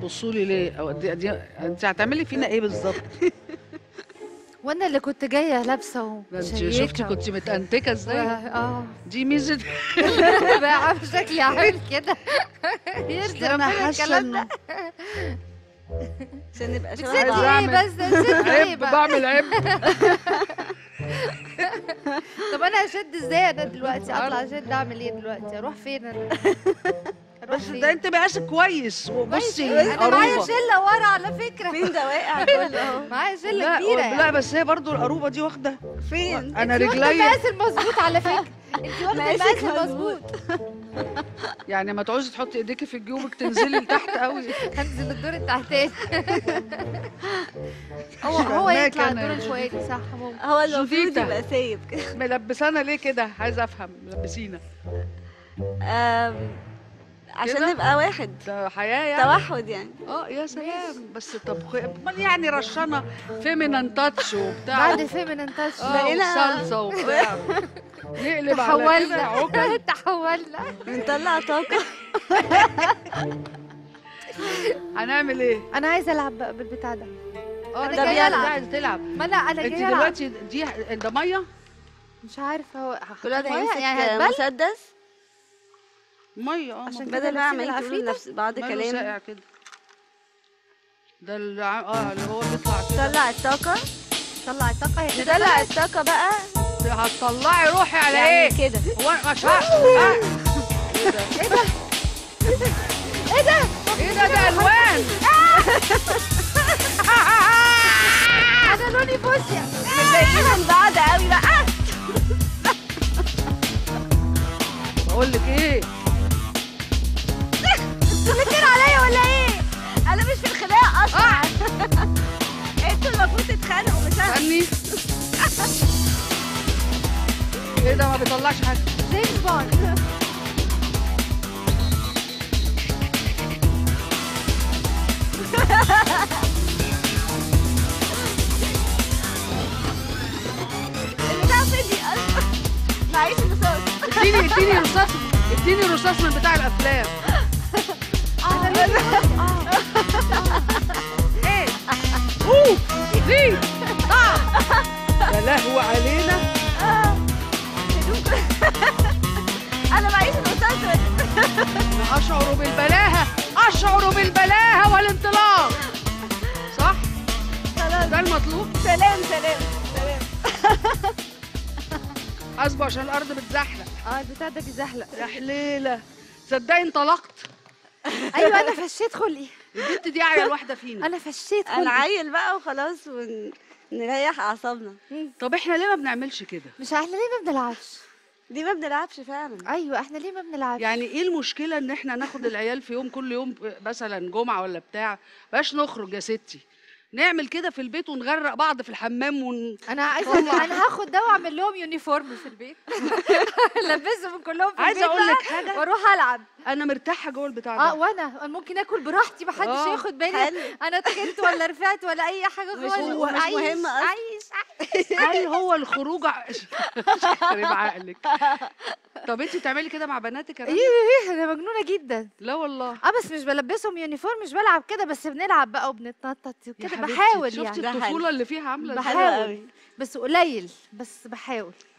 بتبصوا لي ليه أو دي, دي انت هتعملي فينا ايه بالظبط وانا اللي كنت جايه لابسه ده انت ومشيكة شفتي كنت متأنتكه ازاي اه دي ميزه بقى عامل شكلي عامل كده يرضي انا ربنا حاسه الكلام ده انه عشان نبقى شبه نسيت بعض عايزة ايه أعمل بس نسيت ايه عيب بقى بعمل عيب طب انا اشد ازاي انا دلوقتي اطلع اشد اعمل ايه دلوقتي اروح فين انا أروح بس فين؟ ده انت مقاسك كويس وبصي انا معايا القروبه شله ورا على فكره فين ده واقع كله اهو معايا شله لا كبيره لا يعني. بس هي برضو القروبه دي واخده فين انا انت واخدة رجلي المقاس المظبوط على فكره انت واخده مقاسك المقاس المظبوط يعني ما تعوزي تحطي ايديكي في جيوبك تنزلي لتحت قوي هنزل الدور التحتاني هو مش هو فاهماك يطلع أنا. الدور الفوقاني صح ممكن هو المفروض جوديتا. يبقى سايب كده ملبسانا ليه كده عايزه افهم ملبسينا آم، عشان كده؟ نبقى واحد ده حياه يعني توحد يعني اه يا سلام بس طب خ- امال يعني رشانه فيمينان تاتش وبتاع بعد فيمينين تاتش اه بقينا- وصلصه وبتاع نقلب على كده تحولنا عقل تحولنا بنطلع طاقة هنعمل ايه؟ انا عايزه العب بقى بالبتاع ده اه أنا ده جاية بيلعب ألعب. عايزه تلعب ما لا انا انت جايه العب دلوقتي دي ده ميه مش عارفه هو كل واحد مية؟ هيمسك يعني هتبل مسدس ميه اه عشان ميه. كده بدل ما نسيب عمالين تقولوا العفريتة؟ لنفس بعض ماله كلام ساقع كده ده اللي ع- اه اللي هو بيطلع كده طلع الطاقة طلع الطاقه هي كده نطلع الطاقة بقى هتطلعي روحي على يعني ايه؟ كده هو مش ها- ها؟ ايه ده؟ ايه ده ايه ده ده الوان انا لوني فوشيا متضايقين من بعض قوي بقى بقول لك ايه؟ بتكتر عليا ولا ايه؟ انا مش في الخناق اصلا انتوا المفروض تتخانقوا مش انا استني ايه ده ما بيطلعش حاجه جيمس بوند البتاع فدي اصلا معيش الرصاص اديني اديني رصاص اديني رصاص من بتاع الافلام انا لوني ايه اوه دي طعم يا لهو علينا انا معيش الرصاص انا اشعر بالبلاهه اشعر بالبلاهه والانطلاق صح خلاص ده المطلوب سلام سلام سلام حاسبه عشان الارض بتزحلق اه البتاع ده بيزحلق يا حليله تصدقي انطلقت ايوه انا فشيت خلقي البنت دي اعيل واحده فينا انا فشيت خلقي هنعيل بقى وخلاص ونريح اعصابنا طب احنا ليه ما بنعملش كده مش احنا ليه ما بنلعبش دي ما بنلعبش فعلا ايوه احنا ليه ما بنلعبش يعني ايه المشكله ان احنا ناخد العيال في يوم كل يوم مثلا جمعه ولا بتاع باش نخرج يا ستي نعمل كده في البيت ونغرق بعض في الحمام ون... انا عايزه انا هاخد ده واعمل لهم يونيفورم في البيت البسهم كلهم في عايزه البيت اقول لك بقى حاجه واروح العب انا مرتاحه جوه البتاع اه ده وانا ممكن اكل براحتي محدش آه، ياخد بالي حلو. انا تخنت ولا رفعت ولا اي حاجه مش- خالص ومش عايش- مهم أصلاً. عايش عايش هل هو الخروج ع- خرب عقلك طب انت بتعملي كده مع بناتك يا رنا؟ ايه انا مجنونه جدا لا والله اه بس مش بلبسهم يونيفورم مش بلعب كده بس بنلعب بقى وبنتنطط يا وكده حبيبتي، بحاول شفتي يعني ده حلو. الطفوله اللي فيها عامله ازاي حلو بحاول قوي بس قليل بس بحاول